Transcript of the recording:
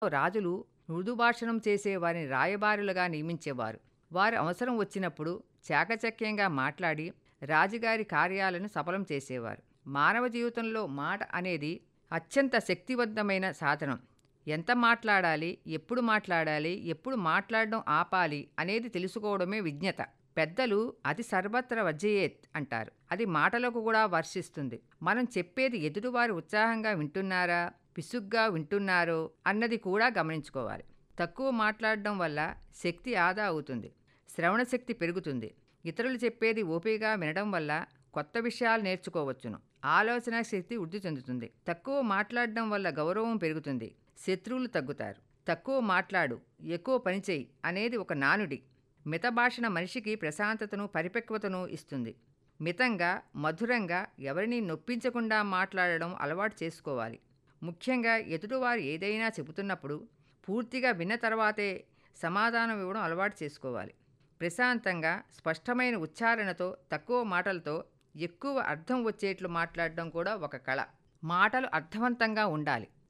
రాజులు మృదు భాషణం చేసే వారిని రాయబారులుగా నియమించేవారు వారు అవసరం వచ్చినప్పుడు చాకచక్యంగా మాట్లాడి రాజుగారి కార్యాలను సఫలం చేసేవారు మానవ జీవితంలో మాట అనేది అత్యంత శక్తివంతమైన సాధనం ఎంత మాట్లాడాలి ఎప్పుడు మాట్లాడాలి ఎప్పుడు మాట్లాడడం ఆపాలి అనేది తెలుసుకోవడమే విజ్ఞత పెద్దలు అది సర్వత్ర వజ్జయేత్ అంటారు అది మాటలకు కూడా వర్షిస్తుంది మనం చెప్పేది ఎదుటివారు ఉత్సాహంగా వింటున్నారా పిసుగ్గా వింటున్నారో అన్నది కూడా గమనించుకోవాలి తక్కువ మాట్లాడడం వల్ల శక్తి ఆదా అవుతుంది శ్రవణ శక్తి పెరుగుతుంది ఇతరులు చెప్పేది ఓపికగా వినడం వల్ల కొత్త విషయాలు నేర్చుకోవచ్చును ఆలోచన శక్తి వృద్ధి చెందుతుంది తక్కువ మాట్లాడడం వల్ల గౌరవం పెరుగుతుంది శత్రువులు తగ్గుతారు తక్కువ మాట్లాడు ఎక్కువ పనిచేయి అనేది ఒక నానుడి మిత భాషణ మనిషికి ప్రశాంతతను పరిపక్వతను ఇస్తుంది మితంగా మధురంగా ఎవరిని నొప్పించకుండా మాట్లాడడం అలవాటు చేసుకోవాలి ముఖ్యంగా ఎదుటివారు ఏదైనా చెబుతున్నప్పుడు పూర్తిగా విన్న తర్వాతే సమాధానం ఇవ్వడం అలవాటు చేసుకోవాలి ప్రశాంతంగా స్పష్టమైన ఉచ్చారణతో తక్కువ మాటలతో ఎక్కువ అర్థం వచ్చేట్లు మాట్లాడడం కూడా ఒక కళ మాటలు అర్థవంతంగా ఉండాలి